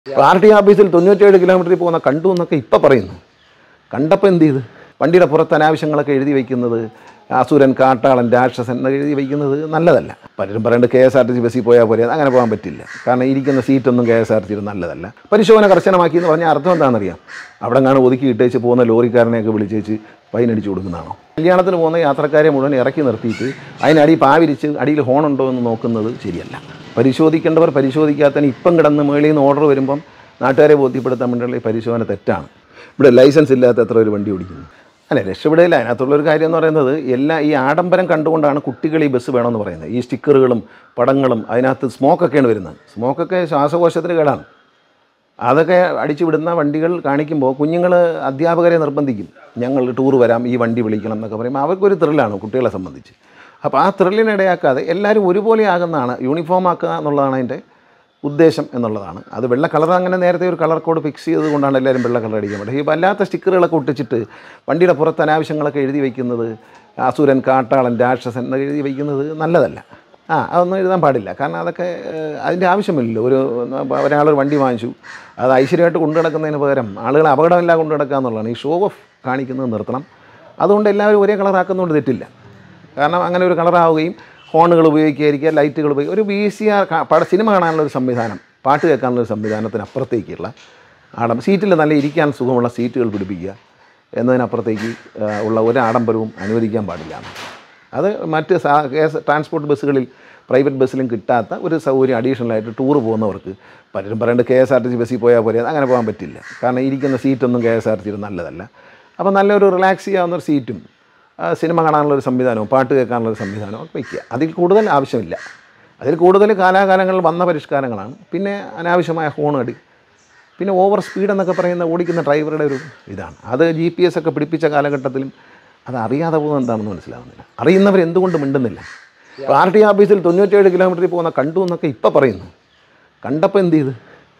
party ഓഫീസിൽ തൊണ്ണൂറ്റേഴ് കിലോമീറ്ററിൽ പോകുന്ന കണ്ടു എന്നൊക്കെ ഇപ്പം പറയുന്നു കണ്ടപ്പോൾ എന്ത് ചെയ്ത് വണ്ടിയുടെ പുറത്ത് അനാവശ്യങ്ങളൊക്കെ എഴുതി വയ്ക്കുന്നത് അസുരൻ കാട്ടാളൻ രാക്ഷസൻ എന്നൊക്കെ എഴുതി വയ്ക്കുന്നത് നല്ലതല്ല പലരും പറയുന്നത് K S R T C ബസ്സിൽ പോയാൽ പോരെ അങ്ങനെ പോകാൻ പറ്റില്ല കാരണം ഇരിക്കുന്ന സീറ്റൊന്നും കെ എസ് ആർ ടി നല്ലതല്ല പരിശോധന കർശനമാക്കി എന്ന് പറഞ്ഞാൽ അർത്ഥം എന്താണെന്നറിയാം അവിടെ കാണും ഒതുക്കി ഇട്ടേച്ച് പോകുന്ന ലോറിക്കാരനെയൊക്കെ വിളിച്ചേച്ച് ഫൈൻ അടിച്ചു കൊടുക്കുന്നതാണോ കല്യാണത്തിന് പോകുന്ന യാത്രക്കാരെ മുഴുവൻ ഇറക്കി നിർത്തിയിട്ട് അതിനടി പാവിരിച്ച് അടിയിൽ ഹോണുണ്ടോ എന്ന് നോക്കുന്നത് ശരിയല്ല പരിശോധിക്കേണ്ടവർ പരിശോധിക്കാത്തതിന് ഇപ്പം കിടന്ന് മേളിൽ നിന്ന് ഓർഡർ വരുമ്പം നാട്ടുകാരെ ബോധ്യപ്പെടുത്താൻ വേണ്ടിയുള്ള ഈ പരിശോധന തെറ്റാണ് ഇവിടെ ലൈസൻസ് ഇല്ലാത്ത എത്ര ഒരു വണ്ടി ഓടിക്കുന്നു അല്ല രക്ഷപ്പെടില്ല അതിനകത്തുള്ളൊരു കാര്യം എന്ന് പറയുന്നത് എല്ലാ ഈ ആഡംബരം കണ്ടുകൊണ്ടാണ് കുട്ടികൾ ഈ ബസ് വേണമെന്ന് പറയുന്നത് ഈ സ്റ്റിക്കറുകളും പടങ്ങളും അതിനകത്ത് സ്മോക്കൊക്കെയാണ് വരുന്നത് സ്മോക്കൊക്കെ ശ്വാസകോശത്തിന് കേടാണ് അതൊക്കെ അടിച്ചു വിടുന്ന വണ്ടികൾ കാണിക്കുമ്പോൾ കുഞ്ഞുങ്ങൾ അധ്യാപകരെ നിർബന്ധിക്കും ഞങ്ങൾ ടൂർ വരാം ഈ വണ്ടി വിളിക്കണം എന്നൊക്കെ പറയുമ്പോൾ അവർക്കൊരു ത്രില്ലാണ് കുട്ടികളെ സംബന്ധിച്ച് അപ്പോൾ ആ ത്രില്ലിനിടയാക്കാതെ എല്ലാവരും ഒരുപോലെ ആകുന്നതാണ് യൂണിഫോം ആക്കുക എന്നുള്ളതാണ് അതിൻ്റെ ഉദ്ദേശം എന്നുള്ളതാണ് അത് വെള്ള കളർ അങ്ങനെ നേരത്തെ ഒരു കളർ കോഡ് ഫിക്സ് ചെയ്തത് കൊണ്ടാണ് എല്ലാവരും വെള്ള കളർ അടിക്കാൻ പറ്റും ഈ വല്ലാത്ത സ്റ്റിക്കറുകളൊക്കെ ഒട്ടിച്ചിട്ട് വണ്ടിയുടെ പുറത്ത് അനാവശ്യങ്ങളൊക്കെ എഴുതി വയ്ക്കുന്നത് അസുരൻ കാട്ടാളൻ രാക്ഷസൻ എന്നൊക്കെ എഴുതി വയ്ക്കുന്നത് നല്ലതല്ല ആ അതൊന്നും എഴുതാൻ പാടില്ല കാരണം അതൊക്കെ ഏഹ്, അതിൻ്റെ ആവശ്യമില്ലല്ലോ ഒരു ഒരാളൊരു വണ്ടി വാങ്ങിച്ചു അത് ഐശ്വര്യമായിട്ട് കൊണ്ടു നടക്കുന്നതിന് പകരം ആളുകൾ അപകടമില്ല കൊണ്ടു നടക്കുക എന്നുള്ളതാണ് ഈ ഷോ ഓഫ് കാണിക്കുന്നത് നിർത്തണം അതുകൊണ്ട് എല്ലാവരും ഒരേ കളറാക്കുന്നതുകൊണ്ട് തെറ്റില്ല കാരണം അങ്ങനെ ഒരു കളറാവുകയും ഹോണുകൾ ഉപയോഗിക്കുകയായിരിക്കുക ലൈറ്റുകൾ ഉപയോഗിക്കുക ഒരു വി സി ആർ പട സിനിമ കാണാനുള്ള ഒരു സംവിധാനം പാട്ട് കേൾക്കാനുള്ള ഒരു സംവിധാനത്തിനപ്പുറത്തേക്കുള്ള ആഡം സീറ്റിൽ നല്ല ഇരിക്കാൻ സുഖമുള്ള സീറ്റുകൾ പിടിപ്പിക്കുക എന്നതിനപ്പുറത്തേക്ക് ആ, ഉള്ള ഒരു ആഡംബരവും അനുവദിക്കാൻ പാടില്ല അത് മറ്റ് സാ കേസ് ട്രാൻസ്പോർട്ട് ബസ്സുകളിൽ പ്രൈവറ്റ് ബസ്സിലും കിട്ടാത്ത ഒരു സൗകര്യം അഡീഷണലായിട്ട് ടൂർ പോകുന്നവർക്ക് പലരും പറയുന്നത് K S R T C ബസ്സിൽ പോയാൽ പോരെ അങ്ങനെ പോകാൻ പറ്റില്ല കാരണം ഇരിക്കുന്ന സീറ്റൊന്നും കെ എസ് ആർ ടി നല്ലതല്ല അപ്പോൾ നല്ലൊരു റിലാക്സ് ചെയ്യാവുന്ന ഒരു സീറ്റും ആ, സിനിമ കാണാനുള്ള ഒരു സംവിധാനവും പാട്ട് കേൾക്കാനുള്ള ഒരു സംവിധാനവും ഒക്കെ വയ്ക്കുക അതിൽ കൂടുതൽ ആവശ്യമില്ല അതിൽ കൂടുതൽ കാലാകാലങ്ങളിൽ വന്ന പരിഷ്കാരങ്ങളാണ് പിന്നെ അനാവശ്യമായ ഹോണടി പിന്നെ ഓവർ സ്പീഡ് എന്നൊക്കെ പറയുന്ന ഓടിക്കുന്ന ഡ്രൈവറുടെ ഒരു ഇതാണ് അത് ജി പി എസ് ഒക്കെ പിടിപ്പിച്ച കാലഘട്ടത്തിലും അത് അറിയാതെ പോകുന്നത് എന്താണെന്ന് മനസ്സിലാവുന്നില്ല അറിയുന്നവർ എന്തുകൊണ്ട് മിണ്ടുന്നില്ല പാർട്ടി ഓഫീസിൽ തൊണ്ണൂറ്റേഴ് കിലോമീറ്ററിൽ പോകുന്ന കണ്ടു എന്നൊക്കെ ഇപ്പം പറയുന്നു കണ്ടപ്പോൾ എന്ത് ചെയ്ത്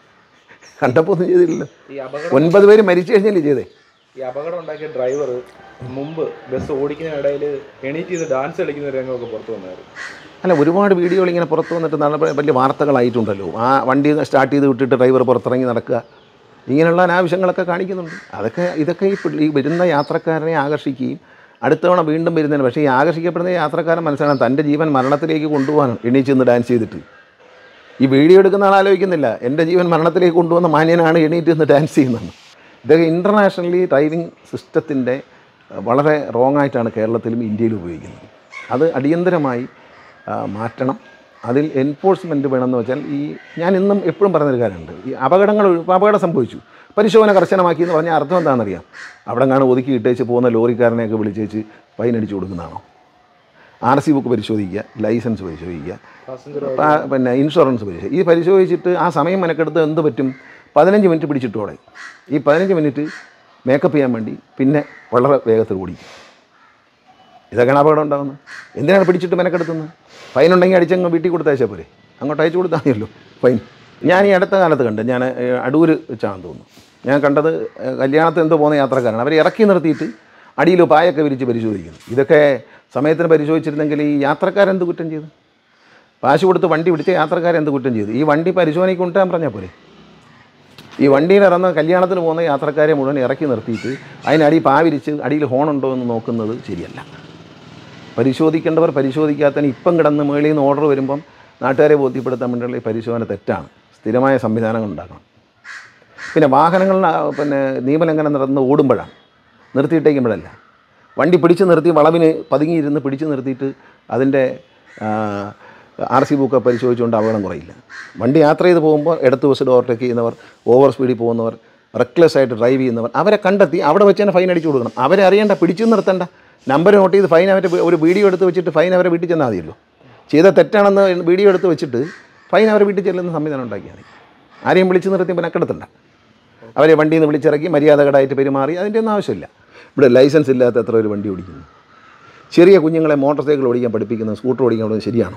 കണ്ടപ്പോൾ ഒന്നും ചെയ്തില്ലല്ലോ ഈ അപകടം ഒൻപത് പേര് മരിച്ചു കഴിഞ്ഞല്ലേ ചെയ്തേ ഈ അപകടം ഉണ്ടാക്കിയ ഡ്രൈവർ മുമ്പ് ബസ് ഓടിക്കുന്നതിനിടയിൽ എണീറ്റ് ചെയ്ത് ഡാൻസ് കളിക്കുന്ന ഒരു രംഗമൊക്കെ പുറത്തു വന്നായിരുന്നു അല്ല ഒരുപാട് വീഡിയോകൾ ഇങ്ങനെ പുറത്ത് വന്നിട്ട് നടന്ന വലിയ വാർത്തകളായിട്ടുണ്ടല്ലോ ആ വണ്ടി സ്റ്റാർട്ട് ചെയ്ത് വിട്ടിട്ട് ഡ്രൈവർ പുറത്തിറങ്ങി നടക്കുക ഇങ്ങനെയുള്ള അനാവശ്യങ്ങളൊക്കെ കാണിക്കുന്നുണ്ട് അതൊക്കെ ഇതൊക്കെ ഈ പിള്ളി- ഈ വരുന്ന യാത്രക്കാരനെ ആകർഷിക്കുകയും അടുത്ത തവണ വീണ്ടും വരുന്നതിന് പക്ഷേ ഈ ആകർഷിക്കപ്പെടുന്ന ഈ യാത്രക്കാരൻ മനസ്സിലാണ് തൻ്റെ ജീവൻ മരണത്തിലേക്ക് കൊണ്ടുപോകാൻ എണീച്ച് നിന്ന് ഡാൻസ് ചെയ്തിട്ട് ഈ വീഡിയോ എടുക്കുന്ന ആൾ ആലോചിക്കുന്നില്ല എൻ്റെ ജീവൻ മരണത്തിലേക്ക് കൊണ്ടുവന്ന മാന്യനാണ് എണീറ്റ് നിന്ന് ഡാൻസ് ചെയ്യുന്നത് ഇതൊക്കെ ഇൻ്റർനാഷണലി ഡ്രൈവിംഗ് സിസ്റ്റത്തിൻ്റെ വളരെ റോങ് ആയിട്ടാണ് കേരളത്തിലും ഇന്ത്യയിലും ഉപയോഗിക്കുന്നത് അത് അടിയന്തരമായി ആ, മാറ്റണം അതിൽ എൻഫോഴ്സ്മെൻറ്റ് വേണമെന്ന് വെച്ചാൽ ഈ ഞാൻ ഇന്നും എപ്പോഴും പറയുന്നൊരു കാര്യമുണ്ട് ഈ അപകടങ്ങൾ ഇപ്പോൾ അപകടം സംഭവിച്ചു പരിശോധന കർശനമാക്കി എന്ന് പറഞ്ഞാൽ അർത്ഥം എന്താണെന്നറിയാം അവിടെ കാണും ഒതുക്കി ഇട്ടേച്ച് പോകുന്ന ലോറിക്കാരനെയൊക്കെ വിളിച്ചേച്ച് ഫൈൻ അടിച്ചു കൊടുക്കുന്നതാണോ ആർ സി ബുക്ക് പരിശോധിക്കുക ലൈസൻസ് പരിശോധിക്കുക പാസഞ്ചർ പാ- പിന്നെ ഇൻഷുറൻസ് പരിശോധിക്കുക ഈ പരിശോധിച്ചിട്ട് ആ സമയം മെനക്കെടുത്ത് എന്ത് പറ്റും പതിനഞ്ച് മിനിറ്റ് പിടിച്ചിട്ടോടെ ഈ പതിനഞ്ച് മിനിറ്റ് മേക്കപ്പ് ചെയ്യാൻ വേണ്ടി പിന്നെ വളരെ വേഗത്തിൽ ഓടിക്കും ഇതൊക്കെയാണ് അപകടം ഉണ്ടാകുന്നത് എന്തിനാണ് പിടിച്ചിട്ട് മെനക്കെടുത്തുന്നത് ഫൈൻ ഉണ്ടെങ്കിൽ അടിച്ചങ്ങ് വീട്ടിൽ കൊടുത്തയച്ചാൽ പോരെ അങ്ങോട്ട് അയച്ചു കൊടുത്താൽ മതിയല്ലോ ഫൈൻ ഞാൻ ഈ അടുത്ത കാലത്ത് കണ്ട് ഞാൻ ഏഹ്, അടൂർ വെച്ചാണെന്ന് തോന്നുന്നു ഞാൻ കണ്ടത് ഏഹ്, കല്യാണത്തിന് എന്തോ പോകുന്ന യാത്രക്കാരാണ് അവർ ഇറക്കി നിർത്തിയിട്ട് അടിയിൽ പായൊക്കെ വിരിച്ച് പരിശോധിക്കുന്നു ഇതൊക്കെ സമയത്തിന് പരിശോധിച്ചിരുന്നെങ്കിൽ ഈ യാത്രക്കാരെന്ത് കുറ്റം ചെയ്തു കാശ് കൊടുത്ത് വണ്ടി പിടിച്ച യാത്രക്കാരെന്ത് കുറ്റം ചെയ്തു ഈ വണ്ടി പരിശോധനയ്ക്ക് കൊണ്ടുവരാൻ പറഞ്ഞാൽ പോരെ ഈ വണ്ടിയിൽ ഇറന്ന് കല്യാണത്തിന് പോകുന്ന യാത്രക്കാരെ മുഴുവൻ ഇറക്കി നിർത്തിയിട്ട് അതിനടി പാവിരിച്ച് അടിയിൽ ഹോണുണ്ടോ എന്ന് നോക്കുന്നത് ശരിയല്ല പരിശോധിക്കേണ്ടവർ പരിശോധിക്കാത്തതിന് ഇപ്പം കിടന്ന് മേളിൽ നിന്ന് ഓർഡർ വരുമ്പം നാട്ടുകാരെ ബോധ്യപ്പെടുത്താൻ വേണ്ടിയുള്ള ഈ പരിശോധന തെറ്റാണ് സ്ഥിരമായ സംവിധാനങ്ങൾ ഉണ്ടാക്കണം പിന്നെ വാഹനങ്ങളിൽ ആ, പിന്നെ നിയമലംഘനം നടന്ന് ഓടുമ്പോഴാണ് നിർത്തിയിട്ടേക്കുമ്പോഴല്ല വണ്ടി പിടിച്ച് നിർത്തി വളവിന് പതുങ്ങിയിരുന്ന് പിടിച്ച് നിർത്തിയിട്ട് അതിൻ്റെ ആർ സി ബുക്ക് പരിശോധിച്ചുകൊണ്ട് അപകടം കുറയില്ല വണ്ടി യാത്ര ചെയ്ത് പോകുമ്പോൾ ഇടത്ത് ബസ്സിൽ ഓവർടേക്ക് ചെയ്യുന്നവർ ഓവർ സ്പീഡിൽ പോകുന്നവർ റെക്ലെസ് ആയിട്ട് ഡ്രൈവ് ചെയ്യുന്നവർ അവരെ കണ്ടെത്തി അവിടെ വെച്ച് തന്നെ ഫൈൻ അടിച്ചു കൊടുക്കണം അവരെ അറിയേണ്ട പിടിച്ചു നിർത്തണ്ട നമ്പർ നോട്ട് ചെയ്ത് ഫൈൻ അവരെ ഒരു വീഡിയോ എടുത്ത് വെച്ചിട്ട് ഫൈൻ അവരെ വീട്ടിൽ ചെന്നാൽ മതിയല്ലോ ചെയ്ത തെറ്റാണെന്ന് വീഡിയോ എടുത്ത് വെച്ചിട്ട് ഫൈൻ അവരെ വീട്ടിൽ ചെല്ലുന്ന സംവിധാനം ഉണ്ടാക്കിയാൽ മതി ആരെയും വിളിച്ച് നിർത്തി മെനക്കെടുത്തണ്ട അവരെ വണ്ടിയിൽ നിന്ന് വിളിച്ചിറക്കി മര്യാദകടായിട്ട് പെരുമാറി അതിൻ്റെ ഒന്നും ആവശ്യമില്ല ഇവിടെ ലൈസൻസ് ഇല്ലാത്ത എത്ര ഒരു വണ്ടി ഓടിക്കുന്നു ചെറിയ കുഞ്ഞുങ്ങളെ മോട്ടോർ സൈക്കിൾ ഓടിക്കാൻ പഠിപ്പിക്കുന്നത് സ്കൂട്ടർ ഓടിക്കാൻ പഠിക്കുന്നത് ശരിയാണോ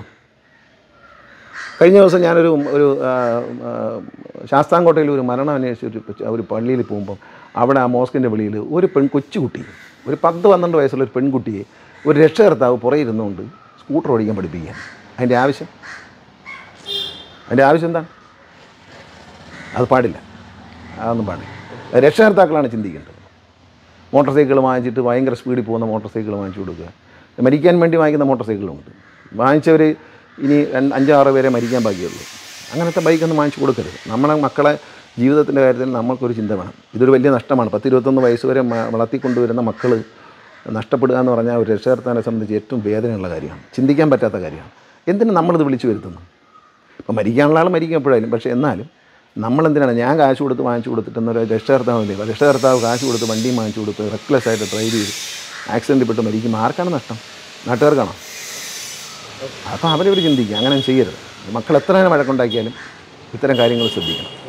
കഴിഞ്ഞ ദിവസം ഞാനൊരു ഒരു ആ, ആ, ശാസ്താംകോട്ടയിൽ ഒരു മരണം അന്വേഷിച്ച് ഒരു കൊച്ചു- ഒരു പള്ളിയിൽ പോകുമ്പം അവിടെ ആ മോസ്കിൻ്റെ വെളിയിൽ ഒരു പെൺ കൊച്ചുകുട്ടി ഒരു പത്ത് പന്ത്രണ്ട് വയസ്സുള്ള ഒരു പെൺകുട്ടിയെ ഒരു രക്ഷകർത്താവ് പുറയിരുന്നുകൊണ്ട് സ്കൂട്ടർ ഓടിക്കാൻ പഠിപ്പിക്കുക അതിൻ്റെ ആവശ്യം അതിൻ്റെ ആവശ്യം എന്താണ് അത് പാടില്ല അതൊന്നും പാടില്ല രക്ഷകർത്താക്കളാണ് ചിന്തിക്കേണ്ടത് മോട്ടോർ സൈക്കിൾ വാങ്ങിച്ചിട്ട് ഭയങ്കര സ്പീഡിൽ പോകുന്ന മോട്ടോർ സൈക്കിൾ വാങ്ങിച്ചു കൊടുക്കുക മരിക്കാൻ വേണ്ടി വാങ്ങിക്കുന്ന മോട്ടോർ സൈക്കിളുമുണ്ട് വാങ്ങിച്ചവർ ഇനി രണ്ട് അഞ്ചാറ് പേരെ മരിക്കാൻ ബാക്കിയുള്ളൂ അങ്ങനത്തെ ബൈക്കൊന്നും വാങ്ങിച്ചു കൊടുക്കരുത് നമ്മളെ മക്കളെ ജീവിതത്തിൻ്റെ കാര്യത്തിൽ നമ്മൾക്കൊരു ചിന്ത വേണം ഇതൊരു വലിയ നഷ്ടമാണ് പത്ത് ഇരുപത്തൊന്ന് വയസ്സ് വരെ മ- വളർത്തിക്കൊണ്ടുവരുന്ന മക്കൾ നഷ്ടപ്പെടുക എന്ന് പറഞ്ഞാൽ ഒരു രക്ഷകർത്താനെ സംബന്ധിച്ച് ഏറ്റവും വേദനയുള്ള കാര്യമാണ് ചിന്തിക്കാൻ പറ്റാത്ത കാര്യമാണ് എന്തിനു നമ്മളിത് വിളിച്ചു വരുത്തുന്നു ഇപ്പം മരിക്കാനുള്ള ആൾ മരിക്കും എപ്പോഴായാലും പക്ഷേ എന്നാലും നമ്മളെന്തിനാണ് ഞാൻ കാശ് കൊടുത്ത് വാങ്ങിച്ചു കൊടുത്തിട്ടെന്നൊരു രക്ഷകർത്താവില്ലേ രക്ഷകർത്താവ് കാശ് കൊടുത്ത് വണ്ടിയും വാങ്ങിച്ചു കൊടുത്ത് റെക്ലെസ് ആയിട്ട് ഡ്രൈവ് ചെയ്ത് ആക്സിഡൻറ്റിൽ പെട്ട് മരിക്കുമ്പോൾ ആർക്കാണ് നഷ്ടം നാട്ടുകാർക്കാണോ അപ്പോൾ അവരവർ ചിന്തിക്കുക അങ്ങനെ ചെയ്യരുത് മക്കൾ എത്ര നേരം വഴക്കുണ്ടാക്കിയാലും ഇത്തരം കാര്യങ്ങൾ ശ്രദ്ധിക്കണം